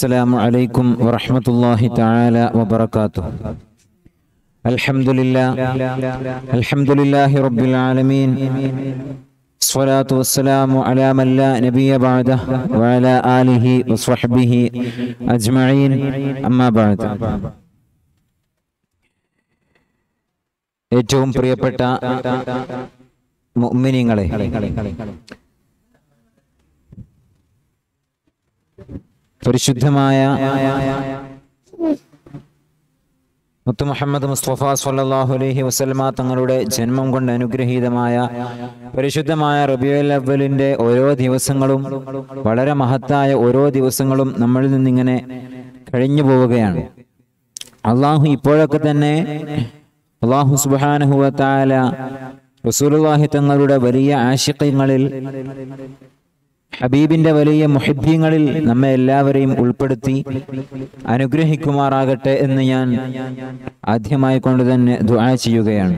السلام عليكم ورحمة الله تعالى وبركاته الحمد لله الحمد لله رب العالمين الصلاة والسلام على من لا نبي بعده وعلى آله وصحبه أجمعين أما بعد ഏറ്റവും പ്രിയപ്പെട്ട മുഅ്മിനീങ്ങളെ പരിശുദ്ധമായ മുത്തു മുഹമ്മദ് മുസ്തഫ സല്ലല്ലാഹു അലൈഹി വസല്ലമ തങ്ങളുടെ ജന്മം കൊണ്ട് അനുഗ്രഹീതമായ പരിശുദ്ധമായ റബിയുൽ അവലിന്റെ ഓരോ ദിവസങ്ങളും വളരെ മഹത്തായ ഓരോ ദിവസങ്ങളും നമ്മളിൽ നിന്നിങ്ങനെ കഴിഞ്ഞു പോവുകയാണ് അള്ളാഹു ഇപ്പോഴൊക്കെ തന്നെ അള്ളാഹു സുബ്ഹാനഹു വ തആല റസൂലുള്ളാഹി തങ്ങളുടെ വലിയ ആശിഖ്യങ്ങളിൽ ഹബീബിന്റെ വലിയ മുഹിബ്യങ്ങളിൽ നമ്മെ എല്ലാവരെയും ഉൾപ്പെടുത്തി അനുഗ്രഹിക്കുമാറാകട്ടെ എന്ന് ഞാൻ ആദ്യമായി കൊണ്ട് തന്നെ ദുആ ചെയ്യുകയാണ്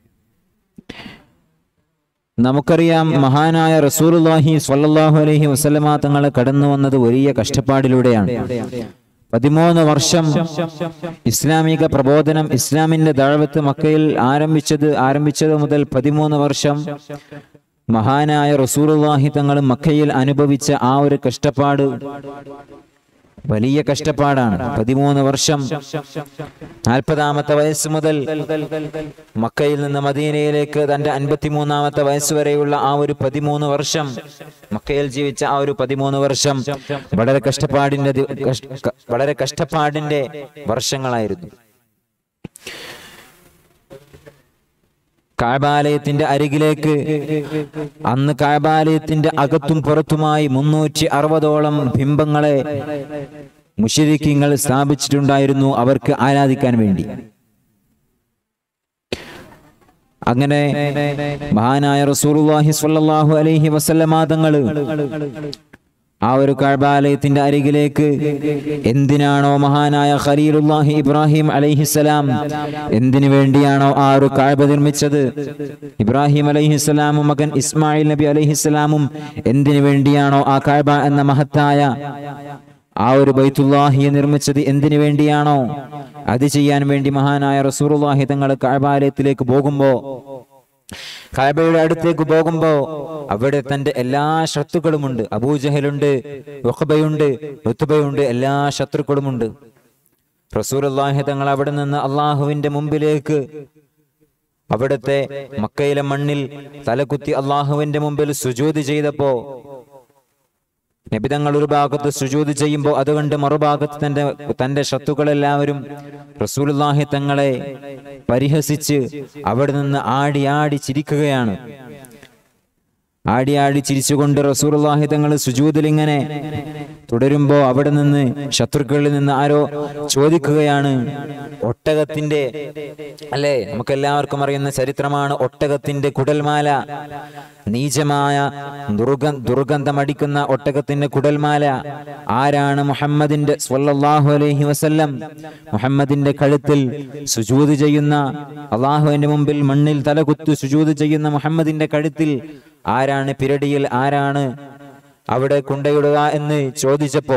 നമുക്കറിയാം മഹാനായ റസൂലുള്ളാഹി സ്വല്ലല്ലാഹു അലൈഹി വസല്ലമ തങ്ങളെ കടന്നു വന്നത് വലിയ കഷ്ടപ്പാടിലൂടെയാണ് പതിമൂന്ന് വർഷം ഇസ്ലാമിക പ്രബോധനം ഇസ്ലാമിന്റെ ദഴവത്ത് മക്കയിൽ ആരംഭിച്ചത് ആരംഭിച്ചത് മുതൽ പതിമൂന്ന് വർഷം മഹാനായ റസൂലുള്ളാഹി തങ്ങൾ മക്കയിൽ അനുഭവിച്ച ആ ഒരു കഷ്ടപ്പാട് വലിയ കഷ്ടപ്പാടാണ് പതിമൂന്ന് വർഷം നാൽപ്പതാമത്തെ വയസ്സ് മുതൽ മക്കയിൽ നിന്ന് മദീനയിലേക്ക് തന്റെ അൻപത്തിമൂന്നാമത്തെ വയസ്സ് വരെയുള്ള ആ ഒരു പതിമൂന്ന് വർഷം മക്കയിൽ ജീവിച്ച ആ ഒരു പതിമൂന്ന് വർഷം വളരെ കഷ്ടപ്പാടിന്റെ ദി- കഷ്- ക- വളരെ കഷ്ടപ്പാടിന്റെ വർഷങ്ങളായിരുന്നു കാബാലയത്തിന്റെ അരികിലേക്ക് അന്ന് കാബാലയത്തിന്റെ അകത്തും പുറത്തുമായി മുന്നൂറ്റി അറുപതോളം ബിംബങ്ങളെ മുഷിരിക്കിങ്ങൾ സ്ഥാപിച്ചിട്ടുണ്ടായിരുന്നു അവർക്ക് ആരാധിക്കാൻ വേണ്ടി അങ്ങനെ മഹാനായ റസൂലുള്ളാഹി സ്വല്ലല്ലാഹു അലൈഹി വസല്ലമ തങ്ങള് ആ ഒരു കഴബാലയത്തിന്റെ അരികിലേക്ക് എന്തിനാണോ മഹാനായ ഖലീലുല്ലാഹി ഇബ്രാഹിം അലൈഹിസ്സലാം എന്തിനു വേണ്ടിയാണോ ആ ഒരു കാഴ്ബ നിർമ്മിച്ചത് ഇബ്രാഹിം അലൈഹിസ്സലാമും മകൻ ഇസ്മായിൽ നബി അലൈഹിസ്സലാമും എന്തിനു വേണ്ടിയാണോ ആ കാഴ്ബ എന്ന മഹത്തായ ആ ഒരു ബൈത്തുല്ലാഹിയെ നിർമ്മിച്ചത് എന്തിനു വേണ്ടിയാണോ അത് ചെയ്യാൻ വേണ്ടി മഹാനായ റസൂറുല്ലാഹി തങ്ങൾ കാഴ്ബാലയത്തിലേക്ക് പോകുമ്പോ കാബയുടെ അടുത്തേക്ക് പോകുമ്പോ അവിടെ തന്റെ എല്ലാ ശത്രുക്കളുമുണ്ട് അബൂജഹലുണ്ട് വഖബയുണ്ട് ഋത്തുബയുണ്ട് എല്ലാ ശത്രുക്കളുമുണ്ട് റസൂലുള്ളാഹി തങ്ങൾ അവിടെ നിന്ന് അള്ളാഹുവിന്റെ മുമ്പിലേക്ക് അവിടുത്തെ മക്കയിലെ മണ്ണിൽ തലകുത്തി അള്ളാഹുവിന്റെ മുമ്പിൽ സുജൂതി ചെയ്തപ്പോ നബിതങ്ങൾ ഒരു ഭാഗത്ത് സുജൂത് ചെയ്യുമ്പോൾ അതുകൊണ്ട് മറുഭാഗത്ത് തന്റെ തന്റെ ശത്രുക്കളെല്ലാവരും റസൂലുള്ളാഹി തങ്ങളെ പരിഹസിച്ച് അവിടെ നിന്ന് ആടി ആടി ചിരിക്കുകയാണ് ആടി ആടി ചിരിച്ചുകൊണ്ട് റസൂലുള്ളാഹി തങ്ങൾ സുജൂദിൽ ഇങ്ങനെ തുടരുമ്പോ അവിടെ നിന്ന് ശത്രുക്കളിൽ നിന്ന് ആരോ ചോദിക്കുകയാണ് ഒട്ടകത്തിന്റെ അല്ലേ നമുക്ക് എല്ലാവർക്കും അറിയുന്ന ചരിത്രമാണ് ഒട്ടകത്തിന്റെ കുടൽമാല നീചമായ ദുർഗ ദുർഗന്ധമടിക്കുന്ന ഒട്ടകത്തിന്റെ കുടൽമാല ആരാണ് മുഹമ്മദിന്റെ സ്വല്ലല്ലാഹു അലൈഹി വസല്ലം മുഹമ്മദിന്റെ കഴുത്തിൽ സുജൂത് ചെയ്യുന്ന അള്ളാഹുവിന്റെ മുമ്പിൽ മണ്ണിൽ തലകുത്തു സുജൂത് ചെയ്യുന്ന മുഹമ്മദിന്റെ കഴുത്തിൽ ആരാണ് പിരടിയിൽ ആരാണ് അവിടെ കൊണ്ടയിടുക എന്ന് ചോദിച്ചപ്പോ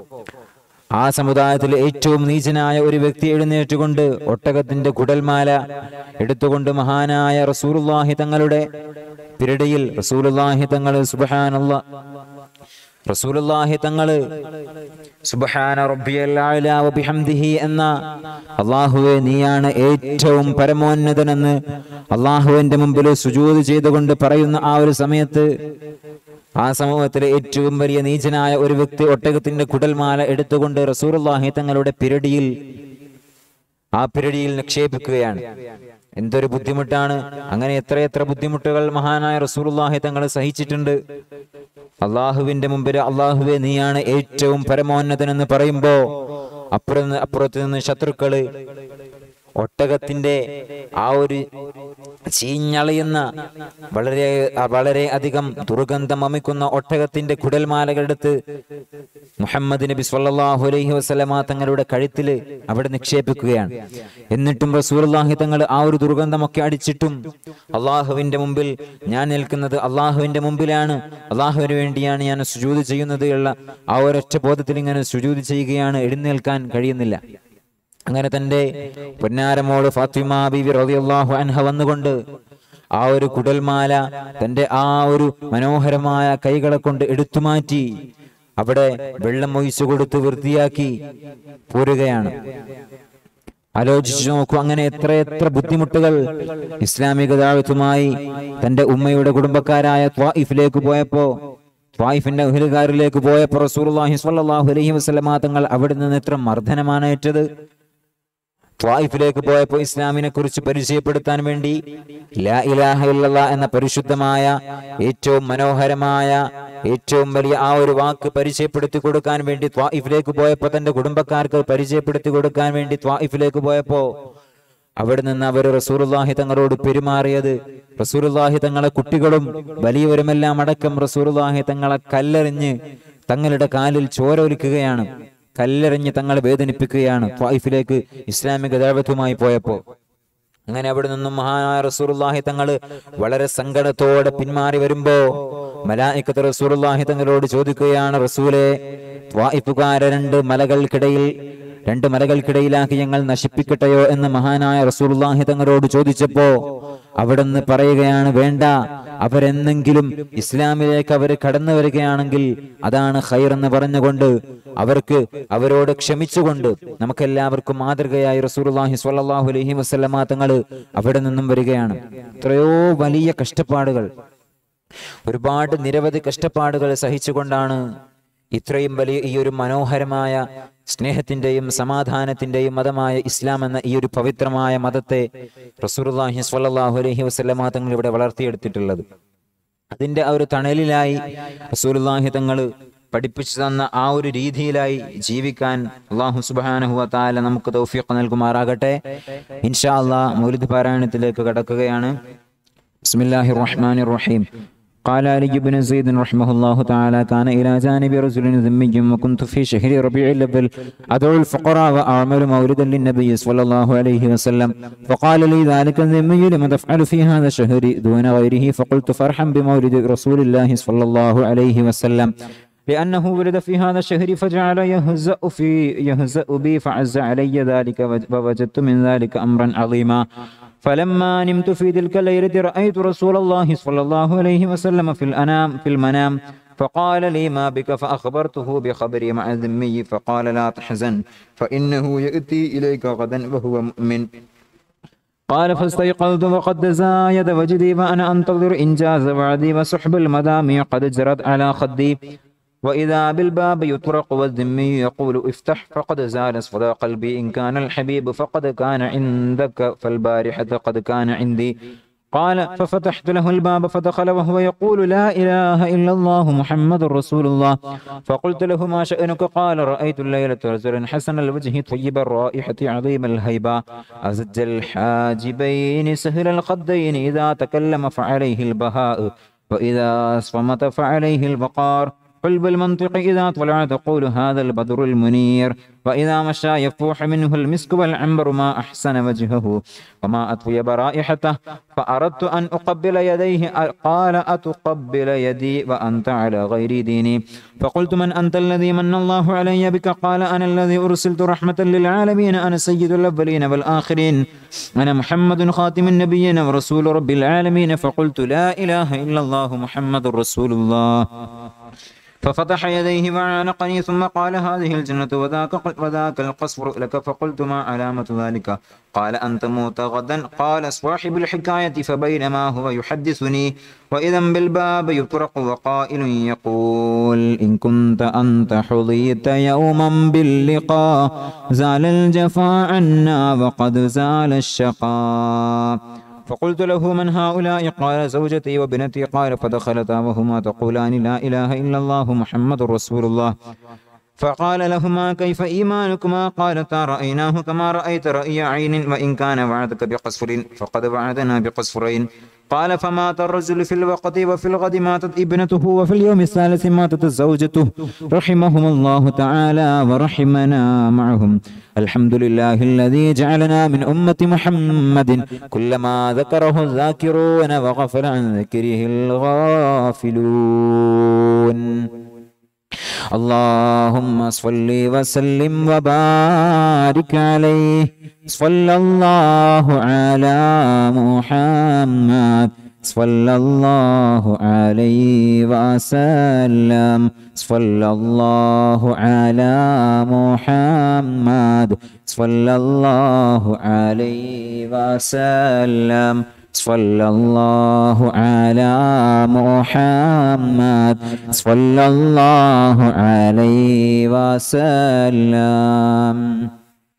ആ സമുദായത്തിൽ ഏറ്റവും നീചനായ ഒരു വ്യക്തി എഴുന്നേറ്റുകൊണ്ട് ഒട്ടകത്തിന്റെ കുടൽമാല എടുത്തുകൊണ്ട് മഹാനായ റസൂലുള്ളാഹി തങ്ങളുടെ പിരടിയിൽ റസൂലുള്ളാഹി തങ്ങൾ സുബ്ഹാനല്ല റസൂലുള്ളാഹി തങ്ങള് സുബ്ഹാന റബ്ബിയൽ അഅല വബിഹംദിഹി എന്ന അല്ലാഹുവേ നീയാണ് ഏറ്റവും പരമോന്നതനെന്ന് അള്ളാഹുവിന്റെ മുമ്പിൽ സുജൂദ് ചെയ്തുകൊണ്ട് പറയുന്ന ആ ഒരു സമയത്ത് ആ സമൂഹത്തിലെ ഏറ്റവും വലിയ നീചനായ ഒരു വ്യക്തി ഒട്ടകത്തിന്റെ കുടൽമാല എടുത്തുകൊണ്ട് റസൂലുള്ളാഹി തങ്ങളുടെ പിരടിയിൽ ആ പിരടിയിൽ നിക്ഷേപിക്കുകയാണ് എന്തൊരു ബുദ്ധിമുട്ടാണ് അങ്ങനെ എത്രയെത്ര ബുദ്ധിമുട്ടുകൾ മഹാനായ റസൂലുള്ളാഹി തങ്ങൾ സഹിച്ചിട്ടുണ്ട് അള്ളാഹുവിന്റെ മുമ്പിൽ അള്ളാഹുവെ നീയാണ് ഏറ്റവും പരമോന്നതനെന്ന് പറയുമ്പോ അപ്പുറത്ത് അപ്പുറത്ത് നിന്ന് ശത്രുക്കള് ഒട്ടകത്തിന്റെ ആ ഒരു ചീഞ്ഞളയുന്ന വളരെ വളരെ അധികം ദുർഗന്ധം വമിക്കുന്ന ഒട്ടകത്തിന്റെ കുടൽമാലകളെടുത്ത് മുഹമ്മദ് നബി സല്ലല്ലാഹു അലൈഹി വസല്ലമ തങ്ങളുടെ കഴുത്തിൽ അവിടെ നിക്ഷേപിക്കുകയാണ് എന്നിട്ടും റസൂലുള്ളാഹി തങ്ങൾ ആ ഒരു ദുർഗന്ധമൊക്കെ അടിച്ചിട്ടും അള്ളാഹുവിന്റെ മുമ്പിൽ ഞാൻ നിൽക്കുന്നത് അള്ളാഹുവിന്റെ മുമ്പിലാണ് അള്ളാഹുവിന് വേണ്ടിയാണ് ഞാൻ സുജൂത് ചെയ്യുന്നത് ഉള്ള ആ ഒരൊറ്റ ബോധത്തിൽ ഇങ്ങനെ സുജൂത് ചെയ്യുകയാണ് എഴുന്നേൽക്കാൻ കഴിയുന്നില്ല അങ്ങനെ തന്റെ പൊന്നാരമോള് ഫാത്തിമ ബിബി റളിയല്ലാഹു അൻഹ വന്നുകൊണ്ട് ആ ഒരു കുടൽമാല തന്റെ ആ ഒരു മനോഹരമായ കൈകളെ കൊണ്ട് എടുത്തുമാറ്റി അവിടെ വെള്ളം ഒഴിച്ചു കൊടുത്ത് വൃത്തിയാക്കി പോരുകയാണ് ആലോചിച്ചു നോക്കൂ അങ്ങനെ എത്ര എത്ര ബുദ്ധിമുട്ടുകൾ ഇസ്ലാമിക ദാവത്തുമായി തന്റെ ഉമ്മയുടെ കുടുംബക്കാരായ ത്വായിഫിലേക്ക് പോയപ്പോ ത്വായിഫിന്റെ അഹ്ലുകാരിലേക്ക് പോയപ്പോ റസൂലുള്ളാഹി സ്വല്ലല്ലാഹു അലൈഹി വസല്ലമ തങ്ങൾ അവിടെ നിന്ന് എത്ര മർദ്ദനമാണ് ഏറ്റത് ത്വായിഫിലേക്ക് പോയപ്പോൾ ഇസ്ലാമിനെ കുറിച്ച് പരിചയപ്പെടുത്താൻ വേണ്ടി ലാ ഇലാഹ ഇല്ലല്ലാ എന്ന പരിശുദ്ധമായ ഏറ്റവും മനോഹരമായ ഏറ്റവും വലിയ ആ ഒരു വാക്ക് പരിചയപ്പെടുത്തി കൊടുക്കാൻ വേണ്ടി ത്വായിഫിലേക്ക് പോയപ്പോൾ തന്റെ കുടുംബക്കാർക്ക് പരിചയപ്പെടുത്തി കൊടുക്കാൻ വേണ്ടി ത്വായിഫിലേക്ക് പോയപ്പോ അവിടെ നിന്ന് അവർ റസൂറുല്ലാഹി തങ്ങളോട് പെരുമാറിയത് റസൂറുല്ലാഹി തങ്ങളെ കുട്ടികളും വലിയവരുമെല്ലാം അടക്കം റസൂറുല്ലാഹി തങ്ങളെ കല്ലെറിഞ്ഞ് തങ്ങളുടെ കാലിൽ ചോരൊലിക്കുകയാണ് കല്ലെറിഞ്ഞ് തങ്ങളെ വേദനിപ്പിക്കുകയാണ് ത്വായിഫിലേക്ക് ഇസ്ലാമിക ദൈവത്തുമായി പോയപ്പോ അങ്ങനെ അവിടെ നിന്നും മഹാനായ റസൂറുല്ലാഹി തങ്ങൾ വളരെ സങ്കടത്തോടെ പിന്മാറി വരുമ്പോ മലായിക്കത്ത് റസൂറുല്ലാഹി തങ്ങളോട് ചോദിക്കുകയാണ് റസൂലെ ത്വായിഫുകാര രണ്ട് മലകൾക്കിടയിൽ രണ്ട് മലകൾക്കിടയിലാക്കി ഞങ്ങൾ നശിപ്പിക്കട്ടെയോ എന്ന് മഹാനായ റസൂലുള്ളാഹി തങ്ങളോട് ചോദിച്ചപ്പോ അവിടുന്ന് പറയുകയാണ് വേണ്ട അവരെന്നെങ്കിലും ഇസ്ലാമിലേക്ക് അവർ കടന്നു വരികയാണെങ്കിൽ അതാണ് ഖൈർ എന്ന് പറഞ്ഞുകൊണ്ട് അവർക്ക് അവരോട് ക്ഷമിച്ചുകൊണ്ട് നമുക്കെല്ലാവർക്കും മാതൃകയായി റസൂലുള്ളാഹി സ്വല്ലല്ലാഹു അലൈഹി വസല്ലമ തങ്ങൾ അവിടെ നിന്നും വരികയാണ് എത്രയോ വലിയ കഷ്ടപ്പാടുകൾ ഒരുപാട് നിരവധി കഷ്ടപ്പാടുകൾ സഹിച്ചുകൊണ്ടാണ് ഇത്രയും വലിയ ഈ ഒരു മനോഹരമായ സ്നേഹത്തിന്റെയും സമാധാനത്തിന്റെയും മതമായ ഇസ്ലാം എന്ന ഈ ഒരു പവിത്രമായ മതത്തെ റസൂലുള്ളാഹി സ്വല്ലല്ലാഹു അലൈഹി വസല്ലമ തങ്ങൾ ഇവിടെ വളർത്തിയെടുത്തിട്ടുള്ളത് അതിന്റെ ആ ഒരു തണലിലായി റസൂലുള്ളാഹി തങ്ങൾ പഠിപ്പിച്ചു തന്ന ആ ഒരു രീതിയിലായി ജീവിക്കാൻ അള്ളാഹു സുബ്ഹാനഹു വ തആല നമുക്ക് തൗഫീഖ് നൽകുമാറാകട്ടെ ഇൻഷാ അള്ളാഹ് മൗലിദ് പാരായണത്തിലേക്ക് കടക്കുകയാണ് ബിസ്മില്ലാഹിർ റഹ്മാനിർ റഹീം قال علي بن زيد رحمه الله تعالى كان إلى جانب رجل ذمي وكنت في شهر ربيع الأول أدعو الفقراء وأعمل مولدا للنبي صلى الله عليه وسلم فقال لي ذلك الذمي لما تفعل في هذا الشهر دون غيره فقلت فرحا بمولد رسول الله صلى الله عليه وسلم لأنه ولد في هذا الشهر فجعل يهزأ في يهزأ بي فعز علي ذلك ووجدت من ذلك أمرا عظيما فلما نمت في تلك الليلة رأيت رسول الله صلى الله عليه وسلم في الأنام في المنام فقال لي ما بك فأخبرته بخبري مع الذمي فقال لا تحزن فإنه يأتي إليك غدا وهو مؤمن قال فاستيقظت وقد زايد وجدي وأنا أنتظر إنجاز وعدي وسحب المدامع قد جرت على خدي وإذا بالباب يطرق والذمي يقول افتح فقد زال صدى قلبي إن كان الحبيب فقد كان عندك فالبارحة قد كان عندي قال ففتحت له الباب فدخل وهو يقول لا إله إلا الله محمد رسول الله فقلت له ما شأنك قال رأيت الليلة رجلا حسن الوجه طيب الرائحة عظيم الهيبة أزج الحاجبين سهل الخدين إذا تكلم فعليه البهاء وإذا صمت فعليه البقار قل بالمنطق إذا طلع تقول هذا البدر المنير وإذا مشى يفوح منه المسك والعنبر ما أحسن وجهه وما أطيب رائحته فأردت أن أقبل يديه قال أتقبل يدي وأنت على غير ديني فقلت من أنت الذي من الله علي بك قال أنا الذي أرسلت رحمة للعالمين أنا سيد الأولين والآخرين أنا محمد خاتم النبيين ورسول رب العالمين فقلت لا إله إلا الله محمد رسول الله ففتح يديه وعانقني ثم قال هذه الجنة وذاك, وذاك القصر لك فقلت ما علامة ذلك قال أن تموت غدا قال صاحب الحكاية فبينما هو يحدثني وإذا بالباب يطرق وقائل يقول إن كنت أنت حظيت يوما باللقاء زال الجفا عنا وقد زال الشقاء فقلت له من هؤلاء قال زوجتي وابنتي قال فدخلتا وهما تقولان لا إله إلا الله محمد رسول الله فقال لهما كيف إيمانكما قالتا رأيناه كما رأيت رأي عين وإن كان وعدك بقصفر فقد وعدنا بقصفرين قال فمات الرجل في الوقت وفي الغد ماتت ابنته وفي اليوم الثالث ماتت زوجته رحمهم الله تعالى ورحمنا معهم الحمد لله الذي جعلنا من أمة محمد كلما ذكره الذاكرون وغفل عن ذكره الغافلون اللهم صل وسلم وبارك عليه صلى الله على محمد صلى الله عليه وسلم صلى الله على محمد صلى الله عليه وسلم صلى الله على محمد صلى الله عليه وسلم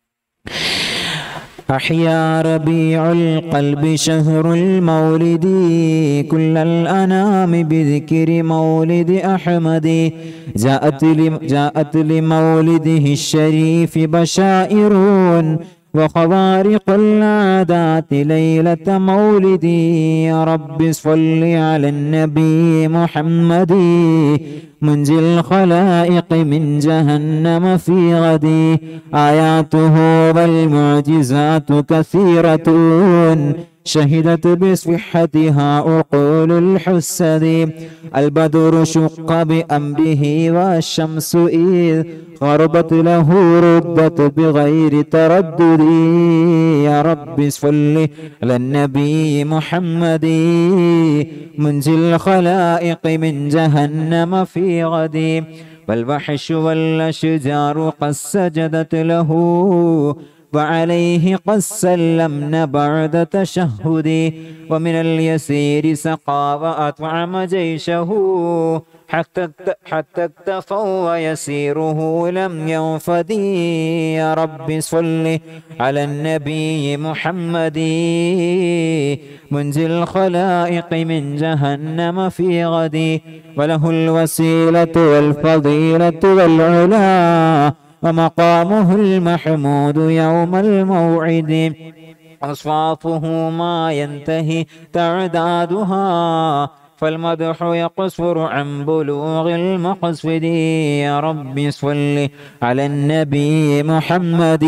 أحيا ربيع القلب شهر المولد كل الأنام بذكر مولد أحمد جاءت, لم جاءت لمولده الشريف بشائر وخوارق العادات ليلة مولدي يا رب صل على النبي محمد منجي الخلائق من جهنم في غدي آياته والمعجزات كثيرة شهدت بصحتها عقول الحسد البدر شق بأمره والشمس إذ غربت له ردت بغير تردد يا رب صل على النبي محمد منجي الخلائق من جهنم في غد والوحش والأشجار قد سجدت له وعليه قد سلمنا بعد تشهدي ومن اليسير سقى وأطعم جيشه حتى حتى اكتفوا ويسيره لم ينفدي يا رب صل على النبي محمد منزل الخلائق من جهنم في غدي وله الوسيلة والفضيلة والعلا ومقامه المحمود يوم الموعد أصفافه ما ينتهي تعدادها فالمدح يقصر عن بلوغ المقصد يا رب صل على النبي محمد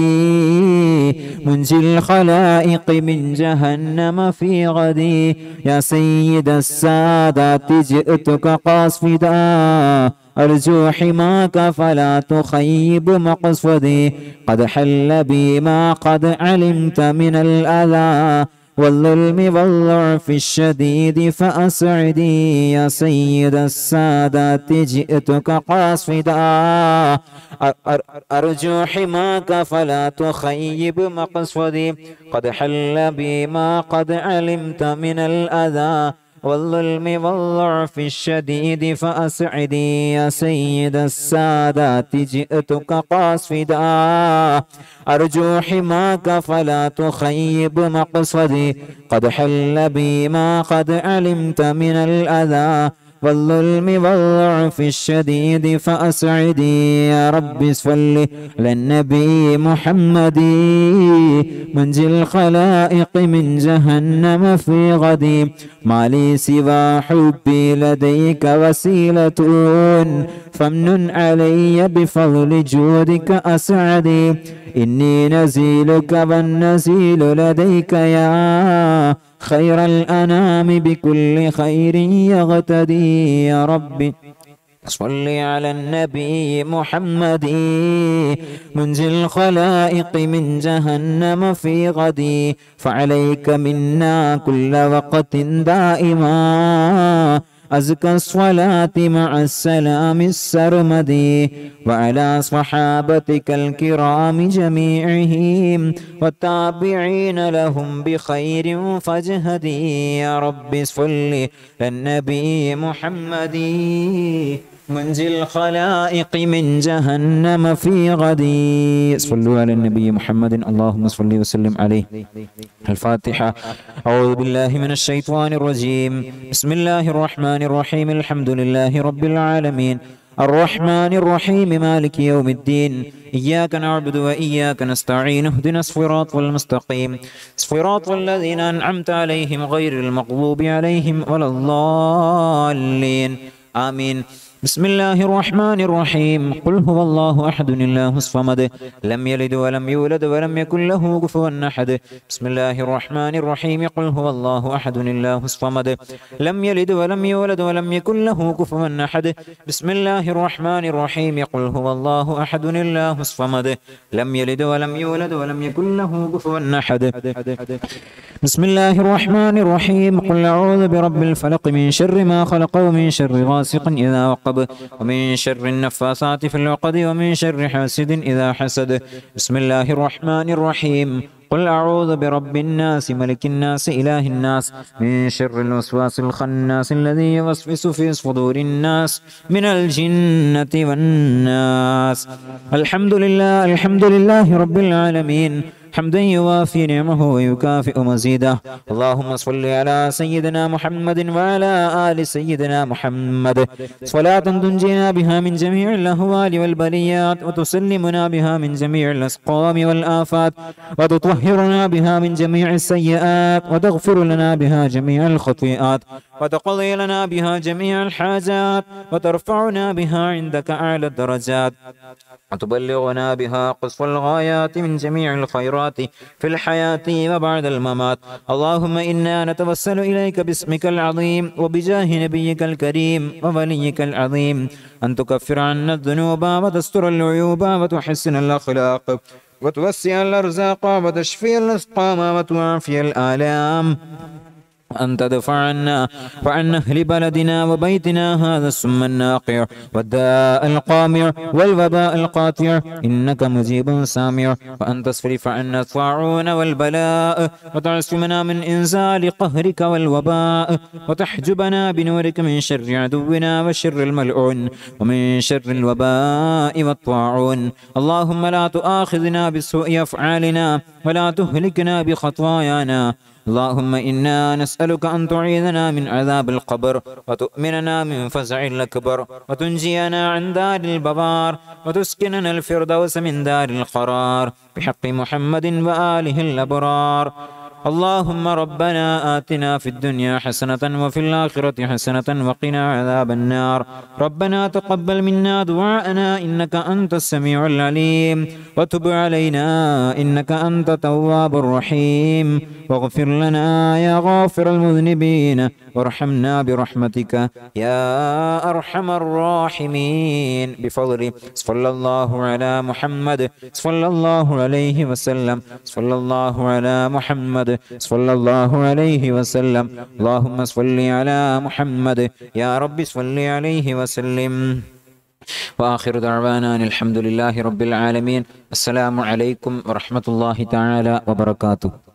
منجي الخلائق من جهنم في غدي يا سيد السادات جئتك قاصدا أرجو حماك فلا تخيب مقصدي قد حل بي ما قد علمت من الأذى والظلم والضعف الشديد فأسعدي يا سيد السادات جئتك قاصدا أرجو حماك فلا تخيب مقصدي قد حل بي ما قد علمت من الأذى والظلم والضعف الشديد فأسعدي يا سيد السادات جئتك قاصدا أرجو حماك فلا تخيب مقصدي قد حل بي ما قد علمت من الأذى والظلم والضعف الشديد فأسعدي يا رب صل على النبي محمد منجي الخلائق من جهنم في غدي ما لي سوى حبي لديك وسيلة فمن علي بفضل جودك أسعدي إني نزيلك والنزيل لديك يا خير الأنام بكل خير يغتدي يا ربي صل على النبي محمد منزل الخلائق من جهنم في غدي فعليك منا كل وقت دائما أزكى الصلاة مع السلام السرمدي وعلى صحابتك الكرام جميعهم والتابعين لهم بخير فاجهدي يا رب صل للنبي محمد منزل الخلائق من جهنم في غدي صلوا على النبي محمد اللهم صل وسلم عليه الفاتحة أعوذ بالله من الشيطان الرجيم بسم الله الرحمن الرحيم الحمد لله رب العالمين الرحمن الرحيم مالك يوم الدين إياك نعبد وإياك نستعين اهدنا الصراط المستقيم صراط الذين أنعمت عليهم غير المغضوب عليهم ولا الضالين آمين بسم الله الرحمن الرحيم قل هو الله أحد الله الصمد لم يلد ولم يولد ولم يكن له كفوا أحد بسم الله الرحمن الرحيم قل هو الله أحد الله الصمد لم يلد ولم يولد ولم يكن له كفوا أحد بسم الله الرحمن الرحيم قل هو الله أحد الله الصمد لم يلد ولم يولد ولم يكن له كفوا أحد بسم الله الرحمن الرحيم قل أعوذ برب الفلق من شر ما خلق ومن شر غاسق إذا وقب ومن شر النفاثات في العقد ومن شر حاسد إذا حسد بسم الله الرحمن الرحيم قل أعوذ برب الناس ملك الناس إله الناس من شر الوسواس الخناس الذي يوسوس في صدور الناس من الجنة والناس الحمد لله الحمد لله رب العالمين حمدا يوافي نعمه ويكافئ مزيده اللهم صل على سيدنا محمد وعلى آل سيدنا محمد صلاة تنجينا بها من جميع الأهوال والبليات وتسلمنا بها من جميع الأسقام والآفات وتطهرنا بها من جميع السيئات وتغفر لنا بها جميع الخطيئات وتقضي لنا بها جميع الحاجات وترفعنا بها عندك أعلى الدرجات وتبلغنا بها قصوى الغايات من جميع الخيرات في الحياة وبعد الممات اللهم إنا نتوسل إليك باسمك العظيم وبجاه نبيك الكريم ووليك العظيم أن تكفر عنا الذنوب وتستر العيوب وتحسن الأخلاق وتوسع الأرزاق وتشفي الأسقام وتعافي الآلام أن تدفع عنا وعن أهل بلدنا وبيتنا هذا السم الناقع والداء القامع والوباء القاطع إنك مجيب سامع وأن تصرف عنا الطاعون والبلاء وتعصمنا من إنزال قهرك والوباء وتحجبنا بنورك من شر عدونا وشر الملعون ومن شر الوباء والطاعون اللهم لا تؤاخذنا بسوء أفعالنا ولا تهلكنا بخطايانا اللهم إنا نسألك أن تعيذنا من عذاب القبر وتؤمننا من فزع الأكبر وتنجينا عن دار البوار وتسكننا الفردوس من دار القرار بحق محمد وآله الأبرار اللهم ربنا آتنا في الدنيا حسنة وفي الآخرة حسنة وقنا عذاب النار ربنا تقبل منا دعاءنا إنك أنت السميع العليم وتب علينا إنك أنت التواب الرحيم واغفر لنا يا غافر المذنبين وارحمنا برحمتك يا أرحم الراحمين بفضل صلى الله على محمد صلى الله عليه وسلم صلى الله على محمد صلى الله عليه وسلم اللهم صل على محمد يا رب صل عليه وسلم وآخر دعوانا أن الحمد لله رب العالمين السلام عليكم ورحمة الله تعالى وبركاته